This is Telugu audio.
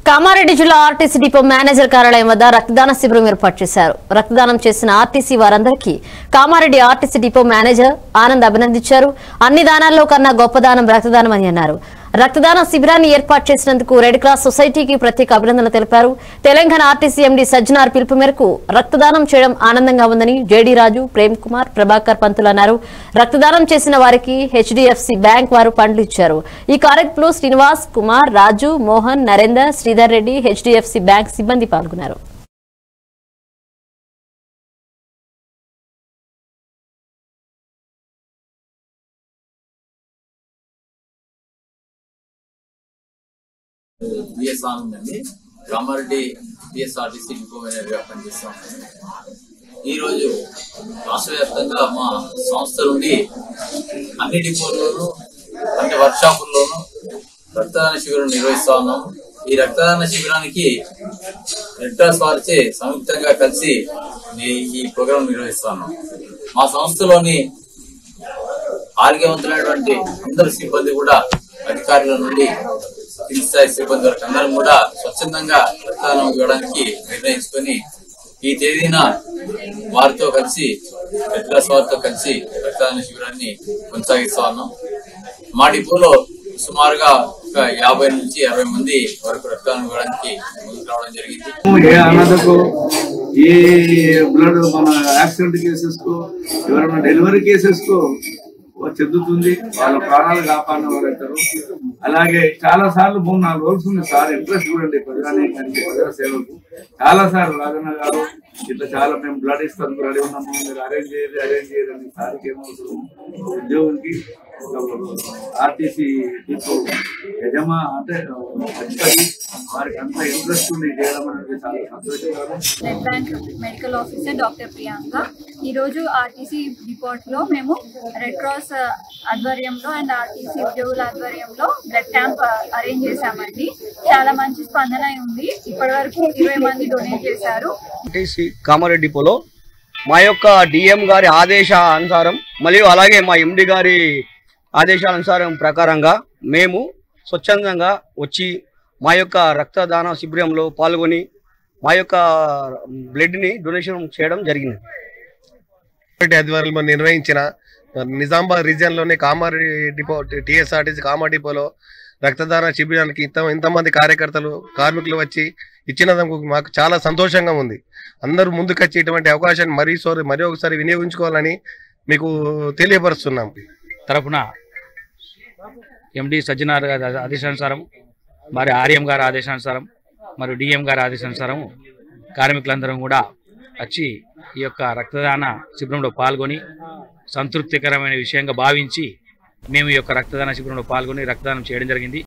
కామారెడ్డి జిల్లా ఆర్టీసీ డిపో మేనేజర్ కార్యాలయం వద్ద రక్తదాన శిబిరం ఏర్పాటు చేశారు రక్తదానం చేసిన ఆర్టీసీ వారందరికీ Kamareddy RTC depot manager Anand అభినందించారు అన్ని దానాల్లో కన్నా గొప్ప దానం రక్తదానం అని అన్నారు రక్తదాన శిబిరాన్ని ఏర్పాటు చేసినందుకు రెడ్ క్రాస్ సొసైటీకి ప్రత్యేక అభినందనలు తెలిపారు తెలంగాణ ఆర్టీసీ ఎండీ సజ్జనార్ పిలుపు మేరకు రక్తదానం చేయడం ఆనందంగా ఉందని జేడీ రాజు ప్రేమ్ కుమార్ ప్రభాకర్ పంతులు అన్నారు రక్తదానం చేసిన వారికి హెచ్డిఎఫ్సి బ్యాంక్ వారు పండ్లు ఇచ్చారు ఈ కార్యక్రమంలో శ్రీనివాస్ కుమార్ రాజు మోహన్ నరేందర్ శ్రీధర్ రెడ్డి హెచ్డిఎఫ్సి బ్యాంక్ సిబ్బంది పాల్గొన్నారు బిఎస్ ఆనంద్ అండి కామారెడ్డి బిఎస్ఆర్టీసీ డిపో మేనేజర్గా పనిచేస్తాం ఈరోజు రాష్ట్ర వ్యాప్తంగా మా సంస్థ నుండి అన్ని డిపోల్లోనూ అన్ని వర్క్షాపుల్లోనూ రక్తదాన శిబిరం నిర్వహిస్తా ఉన్నాం ఈ రక్తదాన శిబిరానికి రెడ్ క్రాస్ వారిచే సంయుక్తంగా కలిసి ఈ- ఈ ప్రోగ్రాం నిర్వహిస్తా ఉన్నాం మా సంస్థలోని ఆరోగ్యవంతులైనటువంటి అందరు సిబ్బంది కూడా అధికారుల నుండి కింది స్థాయి సిబ్బంది వరకు అందరం కూడా స్వచ్ఛందంగా రక్తదానం ఇవ్వడానికి నిర్ణయించుకొని ఈ తేదీన వారితో కలిసి రెడ్ క్రాస్ వారితో కలిసి రక్తదాన శిబిరాన్ని కొనసాగిస్తా ఉన్నాం మా డిపోలో సుమారుగా ఒక యాభై నుంచి అరవై మంది వరకు రక్తదానం ఇవ్వడానికి ముందుకు రావడం జరిగింది ఏ అనాథకు ఏ బ్లడ్ మన యాక్సిడెంట్ కేసెస్ కు ఎవరైనా డెలివరీ కేసెస్ కు చెందుతుంది వాళ్ళ ప్రాణాలు కాపాడిన వారు అవుతారు అలాగే చాలా సార్లు మూడు నాలుగు రోజులు ఉంది సార్ ఇంట్రెస్ట్ చూడండి ప్రజానీకానికి ప్రజా సేవకు చాలా సార్లు రాజన్న గారు ఇట్లా చాలా మేము బ్లడ్ ఇస్తాం రెడీ ఉన్నాము మీరు అరేంజ్ చేయదు అరేంజ్ చేయదు అని సార్కి ఏమవుతుంది ఉద్యోగులకి ఆర్టీసీ డిపో యజమా అంటే అధిపతి వారికి అంత ఇంట్రెస్ట్ ఉంది చేయడం అనేది చాలా సంతోషకరం blood bank medical officer doctor Priyanka ఈరోజు ఆర్టీసీ డిపోట్లో మేము రెడ్ క్రాస్ ఆధ్వర్యంలో అండ్ ఆర్టీసీ ఉద్యోగుల ఆధ్వర్యంలో బ్లడ్ క్యాంప్ అరేంజ్ చేశామండి చాలా మంచి స్పందన ఉంది ఇప్పటి వరకు ఇరవై మంది డొనేట్ చేశారు ఆర్టీసీ కామారెడ్డి డిపోలో మా యొక్క డిఎం గారి ఆదేశ అనుసారం మరియు అలాగే మా ఎండి గారి ఆదేశాల అనుసారం ప్రకారంగా మేము స్వచ్ఛందంగా వచ్చి మా యొక్క రక్తదాన శిబిరంలో పాల్గొని మా యొక్క బ్లడ్ని డొనేషన్ చేయడం జరిగింది కామారెడ్డి ఆధ్వర్యంలో నిర్వహించిన నిజామాబాద్ రీజియన్ లోని కామారెడ్డి డిపో టిఎస్ఆర్టీసీ కామా డిపోలో రక్తదాన శిబిరానికి ఇంత ఇంతమంది కార్యకర్తలు కార్మికులు వచ్చి ఇచ్చినందుకు మాకు చాలా సంతోషంగా ఉంది అందరూ ముందుకొచ్చి ఇటువంటి అవకాశాన్ని మరీ సోరి మరీ ఒకసారి వినియోగించుకోవాలని మీకు తెలియపరుస్తున్నాం తరపున ఎండి సజ్జనార్ గారి ఆదేశానుసారం మరి ఆర్ఎం గారి ఆదేశానుసారం మరియు డిఎం గారి ఆదేశానుసారం కార్మికులందరం కూడా వచ్చి ఈ యొక్క రక్తదాన శిబిరంలో పాల్గొని సంతృప్తికరమైన విషయంగా భావించి మేము ఈ యొక్క రక్తదాన శిబిరంలో పాల్గొని రక్తదానం చేయడం జరిగింది